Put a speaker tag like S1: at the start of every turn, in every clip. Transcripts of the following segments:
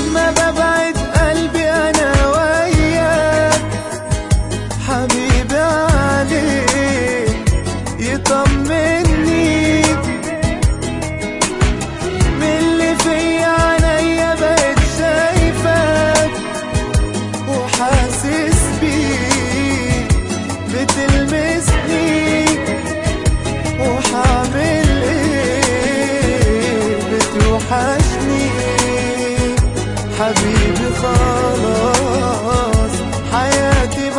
S1: لما ببعد قلبي انا وياك حبيبي عليك يطمني من اللي في عينيا بقيت شايفك وحاسس بيك بتلمسني وحعمل ايه بتوحشني حبيبي خلاص حياتي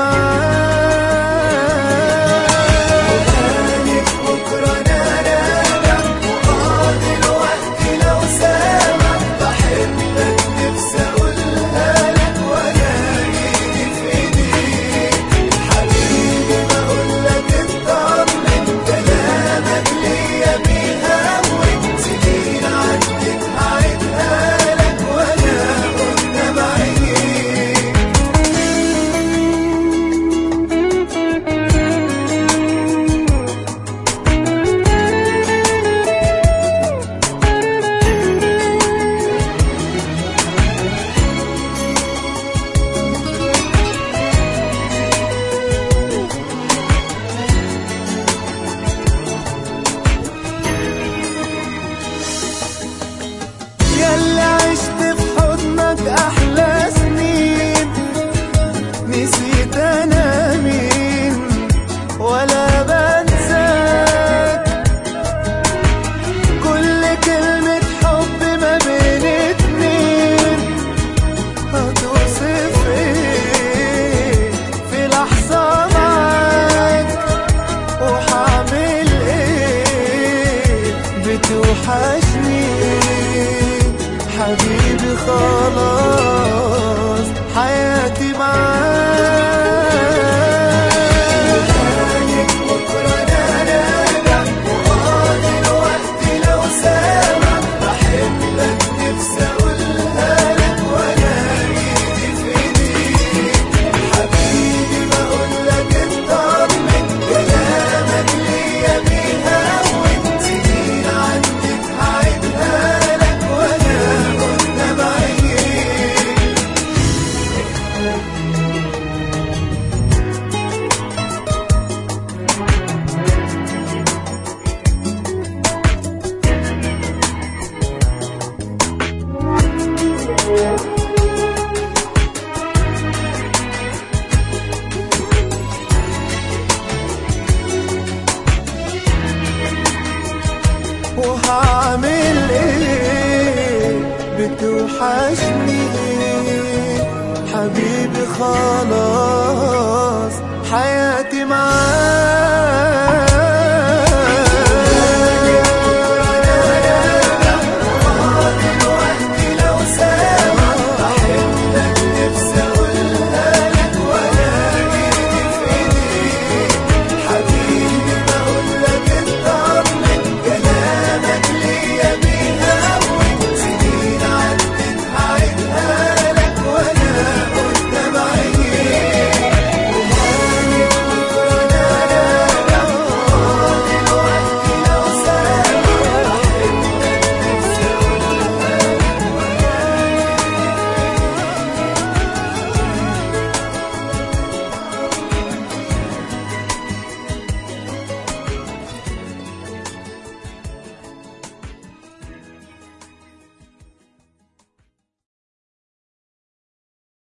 S1: معاك وهانك بكرة انا راجع وقاضي الوقت لو سامع بحبك نفسي اقولها لك وانا ايدي في ايديك حبيبي بقول لك اطمن كلامك ليا بيهون سنين عدت هعيدها لك وانا قدام عينيك ياللي عشت في حضنك احلى سنين نسيت انا مين ولا بنساك كل كلمة حب ما بين اتنين هتوصف ايه في لحظة معاك وحعمل ايه بتوحشني حبيبي خلاص حياتي معاك بكرة أنا راجع وقاضي الوقت لو سامع بحبك نفسي أقولها لك وأنا إيدي في إيديك حبيبي بقول لك اطمن كلامك ليا بيهون سنين عدت هعيدها لك وأنا قدام عينيك وهعمل ايه بتوحشني حبيبي خلاص